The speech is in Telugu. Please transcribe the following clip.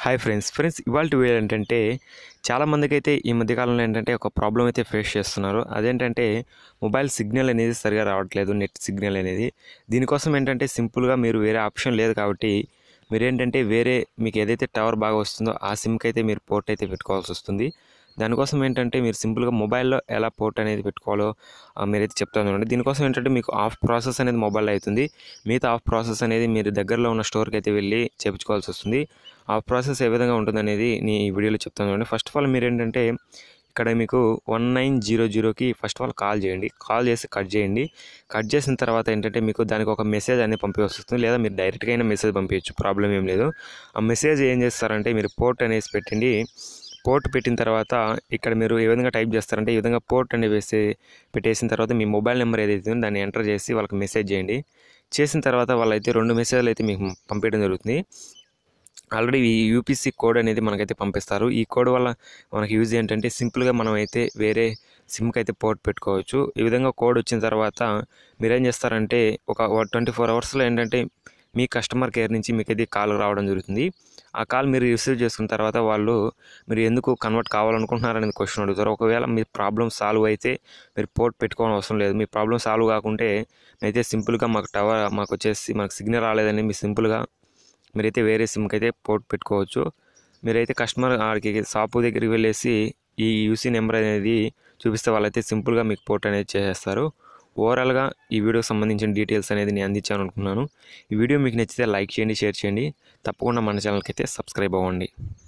హాయ్ ఫ్రెండ్స్ ఫ్రెండ్స్ ఇవాళ వీడియో ఏంటంటే చాలామందికి అయితే ఈ మధ్యకాలంలో ఏంటంటే ఒక ప్రాబ్లం అయితే ఫేస్ చేస్తున్నారు అదేంటంటే మొబైల్ సిగ్నల్ అనేది సరిగా రావట్లేదు నెట్ సిగ్నల్ అనేది దీనికోసం ఏంటంటే సింపుల్గా మీరు వేరే ఆప్షన్ లేదు కాబట్టి మీరు ఏంటంటే వేరే మీకు ఏదైతే టవర్ బాగా వస్తుందో ఆ సిమ్కి అయితే మీరు పోర్ట్ అయితే పెట్టుకోవాల్సి వస్తుంది దానికోసం ఏంటంటే మీరు సింపుల్గా మొబైల్లో ఎలా పోర్ట్ అనేది పెట్టుకోవాలో ఆ, మీరైతే చెప్తాను చూడండి దీనికోసం ఏంటంటే మీకు ఆఫ్ ప్రాసెస్ అనేది మొబైల్ అవుతుంది మిగతా ఆఫ్ ప్రాసెస్ అనేది మీరు దగ్గరలో ఉన్న స్టోర్కి అయితే వెళ్ళి చేయించుకోవాల్సి వస్తుంది ఆ ప్రాసెస్ ఏ విధంగా ఉంటుందనేది నేను ఈ వీడియోలో చెప్తాను చూడండి ఫస్ట్ ఆఫ్ ఆల్ మీరు ఏంటంటే ఇక్కడ మీకు వన్ నైన్ జీరో జీరోకి ఫస్ట్ ఆఫ్ ఆల్ కాల్ చేయండి కాల్ చేసి కట్ చేయండి కట్ చేసిన తర్వాత ఏంటంటే మీకు దానికి ఒక మెసేజ్ అనేది పంపించాల్సి వస్తుంది లేదా మీరు డైరెక్ట్గా అయినా మెసేజ్ పంపించచ్చు ప్రాబ్లం ఏం లేదు ఆ మెసేజ్ ఏం చేస్తారంటే మీరు పోర్ట్ అనేసి పెట్టండి పోర్ట్ పెట్టిన తర్వాత ఇక్కడ మీరు ఏ విధంగా టైప్ చేస్తారంటే ఈ విధంగా పోర్ట్ అనేది వేసి పెట్టేసిన తర్వాత మీ మొబైల్ నెంబర్ ఏదైతే ఉందో దాన్ని ఎంటర్ చేసి వాళ్ళకి మెసేజ్ చేయండి చేసిన తర్వాత వాళ్ళైతే రెండు మెసేజ్లు అయితే మీకు పంపించడం జరుగుతుంది ఆల్రెడీ ఈ యూపీసీ కోడ్ అనేది మనకైతే పంపిస్తారు ఈ కోడ్ వల్ల మనకి యూజ్ ఏంటంటే సింపుల్గా మనం అయితే వేరే సిమ్కి అయితే పోర్ట్ పెట్టుకోవచ్చు ఈ విధంగా కోడ్ వచ్చిన తర్వాత మీరేం చేస్తారంటే ఒక ట్వంటీ ఫోర్ అవర్స్లో ఏంటంటే మీ కస్టమర్ కేర్ నుంచి మీకు అయితే కాల్ రావడం జరుగుతుంది ఆ కాల్ మీరు రిసీవ్ చేసుకున్న తర్వాత వాళ్ళు మీరు ఎందుకు కన్వర్ట్ కావాలనుకుంటున్నారు అనేది క్వశ్చన్ అడుగుతారు ఒకవేళ మీ ప్రాబ్లం సాల్వ్ అయితే మీరు పోర్ట్ పెట్టుకోవడం అవసరం లేదు మీ ప్రాబ్లం సాల్వ్ కాకుంటే అయితే సింపుల్గా మాకు టవర్ మాకు వచ్చేసి మాకు సిగ్నల్ రాలేదని మీ సింపుల్గా మీరైతే వేరే సిమ్కి అయితే పోర్ట్ పెట్టుకోవచ్చు మీరైతే కస్టమర్ ఆడికి షాపు దగ్గరికి వెళ్ళేసి ఈ యూసీ నెంబర్ అనేది చూపిస్తే వాళ్ళైతే సింపుల్గా మీకు పోర్ట్ అనేది చేసేస్తారు ఓవరాల్గా ఈ వీడియోకి సంబంధించిన డీటెయిల్స్ అనేది నేను అందించాను అనుకున్నాను ఈ వీడియో మీకు నచ్చితే లైక్ చేయండి షేర్ చేయండి తప్పకుండా మన ఛానల్కి అయితే సబ్స్క్రైబ్ అవ్వండి